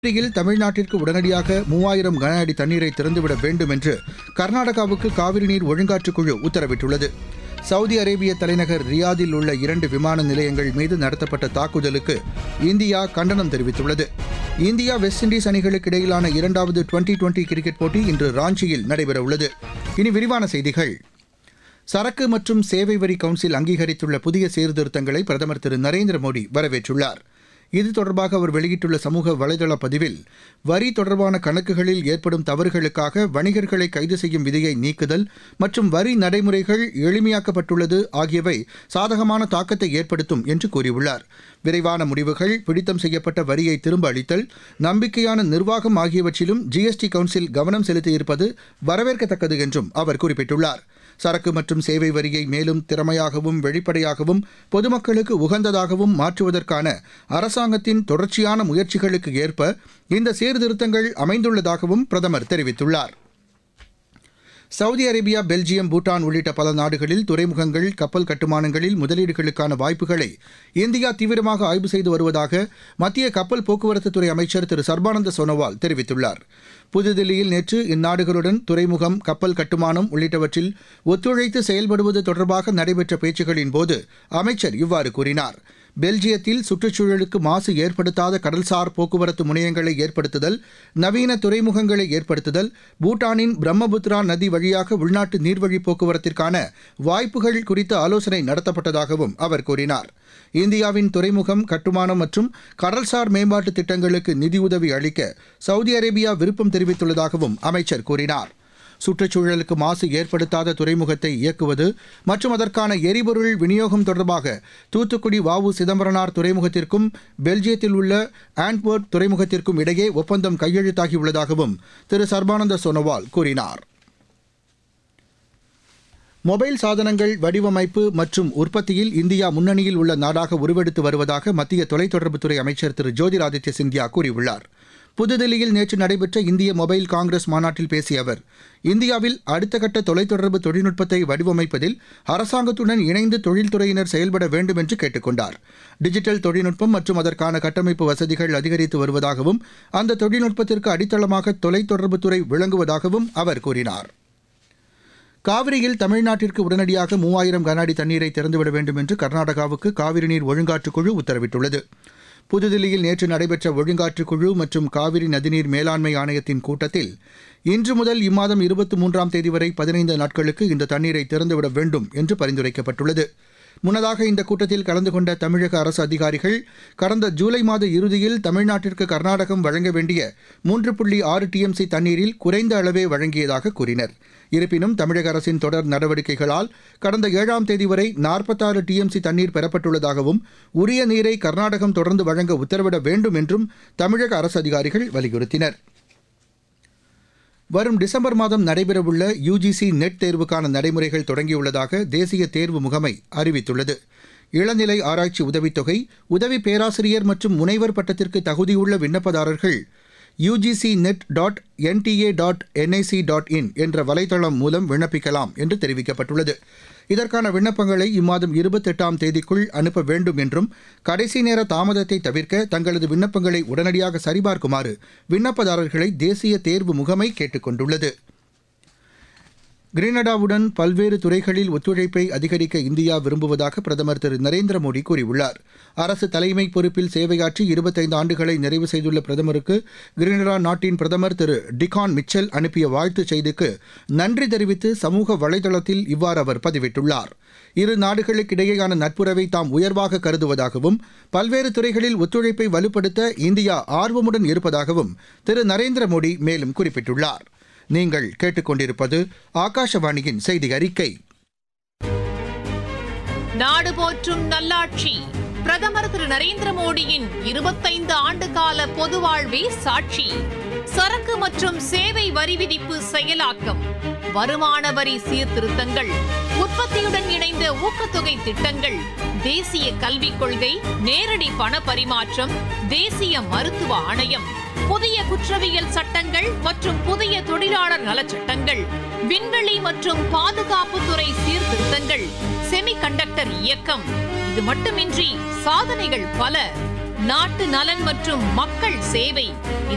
காவிரியில் தமிழ்நாட்டிற்கு உடனடியாக மூவாயிரம் கன அடி தண்ணீரை திறந்துவிட வேண்டும் என்று கர்நாடகாவுக்கு காவிரி நீர் ஒழுங்காற்றுக் குழு உத்தரவிட்டுள்ளது சவுதி அரேபிய தலைநகர் ரியாதில் உள்ள இரண்டு விமான நிலையங்கள் மீது நடத்தப்பட்ட தாக்குதலுக்கு இந்தியா கண்டனம் தெரிவித்துள்ளது இந்தியா வெஸ்ட் இண்டீஸ் அணிகளுக்கு இடையிலான இரண்டாவது டுவெண்டி டுவெண்டி கிரிக்கெட் போட்டி இன்று ராஞ்சியில் நடைபெறவுள்ளது இனி விரிவான செய்திகள் சரக்கு மற்றும் சேவை வரி கவுன்சில் அங்கீகரித்துள்ள புதிய சீர்திருத்தங்களை பிரதமர் திரு நரேந்திர மோடி வரவேற்றுள்ளார் இது தொடர்பாக அவர் வெளியிட்டுள்ள சமூக வலைதள பதிவில் வரி தொடர்பான கணக்குகளில் ஏற்படும் தவறுகளுக்காக வணிகர்களை கைது செய்யும் விதியை நீக்குதல் மற்றும் வரி நடைமுறைகள் எளிமையாக்கப்பட்டுள்ளது ஆகியவை சாதகமான தாக்கத்தை ஏற்படுத்தும் என்று கூறியுள்ளார் விரைவான முடிவுகள் பிடித்தம் செய்யப்பட்ட வரியை திரும்ப அளித்தல் நம்பிக்கையான நிர்வாகம் ஆகியவற்றிலும் ஜிஎஸ்டி கவுன்சில் கவனம் செலுத்தியிருப்பது வரவேற்கத்தக்கது என்றும் அவர் குறிப்பிட்டுள்ளார் சரக்கு மற்றும் சேவை வரியை மேலும் திறமையாகவும் வெளிப்படையாகவும் பொதுமக்களுக்கு உகந்ததாகவும் மாற்றுவதற்கான அரசாங்கத்தின் தொடர்ச்சியான முயற்சிகளுக்கு ஏற்ப இந்த சீர்திருத்தங்கள் அமைந்துள்ளதாகவும் பிரதமர் தெரிவித்துள்ளார் சவுதி அரேபியா பெல்ஜியம் பூட்டான் உள்ளிட்ட பல நாடுகளில் துறைமுகங்கள் கப்பல் கட்டுமானங்களில் முதலீடுகளுக்கான வாய்ப்புகளை இந்தியா தீவிரமாக ஆய்வு செய்து வருவதாக மத்திய கப்பல் போக்குவரத்துத்துறை அமைச்சர் திரு சர்பானந்த சோனோவால் தெரிவித்துள்ளார் புதுதில்லியில் நேற்று இந்நாடுகளுடன் துறைமுகம் கப்பல் கட்டுமானம் உள்ளிட்டவற்றில் ஒத்துழைத்து செயல்படுவது தொடர்பாக நடைபெற்ற பேச்சுகளின் போது அமைச்சர் இவ்வாறு கூறினார் பெல்ஜியத்தில் சுற்றுச்சூழலுக்கு மாசு ஏற்படுத்தாத கடல்சார் போக்குவரத்து முனையங்களை ஏற்படுத்துதல் நவீன துறைமுகங்களை ஏற்படுத்துதல் பூட்டானின் பிரம்மபுத்திரா நதி வழியாக உள்நாட்டு நீர்வழி போக்குவரத்திற்கான வாய்ப்புகள் குறித்து ஆலோசனை நடத்தப்பட்டதாகவும் அவர் கூறினார் இந்தியாவின் துறைமுகம் கட்டுமானம் மற்றும் கடல்சார் மேம்பாட்டு திட்டங்களுக்கு நிதியுதவி அளிக்க சவுதி அரேபியா விருப்பம் தெரிவித்துள்ளதாகவும் அமைச்சர் கூறினார் சுற்றுச்சூழலுக்கு மாசு ஏற்படுத்தாத துறைமுகத்தை இயக்குவது மற்றும் அதற்கான எரிபொருள் விநியோகம் தொடர்பாக தூத்துக்குடி வாவு சிதம்பரனார் துறைமுகத்திற்கும் பெல்ஜியத்தில் உள்ள ஆண்ட்வர்ட் துறைமுகத்திற்கும் இடையே ஒப்பந்தம் கையெழுத்தாகியுள்ளதாகவும் திரு சர்பானந்த சோனோவால் கூறினார் மொபைல் சாதனங்கள் வடிவமைப்பு மற்றும் உற்பத்தியில் இந்தியா முன்னணியில் உள்ள நாடாக உருவெடுத்து வருவதாக மத்திய தொலைத்தொடர்புத்துறை அமைச்சர் திரு ஜோதிராதித்ய சிந்தியா கூறியுள்ளார் புதுதில்லியில் நேற்று நடைபெற்ற இந்திய மொபைல் காங்கிரஸ் மாநாட்டில் பேசிய அவர் இந்தியாவில் அடுத்த கட்ட தொலைத்தொடர்பு தொழில்நுட்பத்தை வடிவமைப்பதில் அரசாங்கத்துடன் இணைந்து தொழில்துறையினர் செயல்பட வேண்டும் என்று கேட்டுக் கொண்டார் டிஜிட்டல் தொழில்நுட்பம் மற்றும் அதற்கான கட்டமைப்பு வசதிகள் அதிகரித்து வருவதாகவும் அந்த தொழில்நுட்பத்திற்கு அடித்தளமாக தொலைத்தொடர்புத்துறை விளங்குவதாகவும் அவர் கூறினார் காவிரியில் தமிழ்நாட்டிற்கு உடனடியாக மூவாயிரம் கன அடி தண்ணீரை திறந்துவிட வேண்டும் என்று கர்நாடகாவுக்கு காவிரி நீர் ஒழுங்காற்றுக் குழு உத்தரவிட்டுள்ளது புதுதில்லியில் நேற்று நடைபெற்ற ஒழுங்காற்றுக் குழு மற்றும் காவிரி நதிநீர் மேலாண்மை ஆணையத்தின் கூட்டத்தில் இன்று முதல் இம்மாதம் இருபத்தி மூன்றாம் தேதி வரை பதினைந்து நாட்களுக்கு இந்த தண்ணீரை திறந்துவிட வேண்டும் என்று பரிந்துரைக்கப்பட்டுள்ளது முன்னதாக இந்த கூட்டத்தில் கலந்து கொண்ட தமிழக அரசு அதிகாரிகள் கடந்த ஜூலை மாத இறுதியில் தமிழ்நாட்டிற்கு கர்நாடகம் வழங்க வேண்டிய மூன்று புள்ளி ஆறு டிஎம்சி தண்ணீரில் குறைந்த அளவே வழங்கியதாக கூறினர் இருப்பினும் தமிழக அரசின் தொடர் நடவடிக்கைகளால் கடந்த ஏழாம் தேதி வரை நாற்பத்தாறு டிஎம்சி தண்ணீர் பெறப்பட்டுள்ளதாகவும் உரிய நீரை கர்நாடகம் தொடர்ந்து வழங்க உத்தரவிட வேண்டும் என்றும் தமிழக அரசு அதிகாரிகள் வலியுறுத்தினர் வரும் டிசம்பர் மாதம் நடைபெறவுள்ள யுஜிசி நெட் தேர்வுக்கான நடைமுறைகள் தொடங்கியுள்ளதாக தேசிய தேர்வு முகமை அறிவித்துள்ளது இளநிலை ஆராய்ச்சி உதவித்தொகை உதவி பேராசிரியர் மற்றும் முனைவர் பட்டத்திற்கு தகுதியுள்ள விண்ணப்பதாரர்கள் UGC NET dot NTA dot NIC dot in என்ற வலைதளம் மூலம் விண்ணப்பிக்கலாம் என்று தெரிவிக்கப்பட்டுள்ளது இதற்கான விண்ணப்பங்களை இம்மாதம் இருபத்தெட்டாம் தேதிக்குள் அனுப்ப வேண்டும் என்றும் கடைசி நேர தாமதத்தை தவிர்க்க தங்களது விண்ணப்பங்களை உடனடியாக சரிபார்க்குமாறு விண்ணப்பதாரர்களை தேசிய தேர்வு முகமை கேட்டுக் கொண்டுள்ளது கிரீனடாவுடன் பல்வேறு துறைகளில் ஒத்துழைப்பை அதிகரிக்க இந்தியா விரும்புவதாக பிரதமர் திரு நரேந்திர மோடி கூறியுள்ளார் அரசு தலைமை பொறுப்பில் சேவையாற்றி இருபத்தைந்து ஆண்டுகளை நிறைவு செய்துள்ள பிரதமருக்கு கிரீனடா நாட்டின் பிரதமர் திரு டிகான் மிச்சல் அனுப்பிய வாழ்த்துச் செய்திக்கு நன்றி தெரிவித்து சமூக வலைதளத்தில் இவ்வாறு அவர் பதிவிட்டுள்ளார் இரு நாடுகளுக்கிடையேயான நட்புறவை தாம் உயர்வாக கருதுவதாகவும் பல்வேறு துறைகளில் ஒத்துழைப்பை வலுப்படுத்த இந்தியா ஆர்வமுடன் இருப்பதாகவும் திரு நரேந்திர மோடி மேலும் குறிப்பிட்டுள்ளார் நீங்கள் கேட்டுக்கொண்டிருப்பது ஆகாஷவாணியின் செய்தி அறிக்கை நாடு போற்றும் நல்லாட்சி பிரதமர் திரு நரேந்திர மோடியின் இருபத்தைந்து ஆண்டு கால பொது வாழ்வே சாட்சி சரக்கு மற்றும் சேவை வரி விதிப்பு செயலாக்கம் வருமான வரி சீர்திருத்தங்கள் உற்பத்தியுடன் இணைந்த ஊக்கத்தொகை திட்டங்கள் தேசிய கல்விக் கொள்கை நேரடி பண பரிமாற்றம் தேசிய மருத்துவ ஆணையம் புதிய குற்றவியல் சட்டங்கள் மற்றும் புதிய தொழிலாளர் நலச்சட்டங்கள் விண்வெளி மற்றும் பாதுகாப்புத்துறை சீர்திருத்தங்கள் செமிகண்டக்டர் இயக்கம் இது மட்டுமின்றி சாதனைகள் பல நாட்டு நலன் மற்றும் மக்கள் சேவை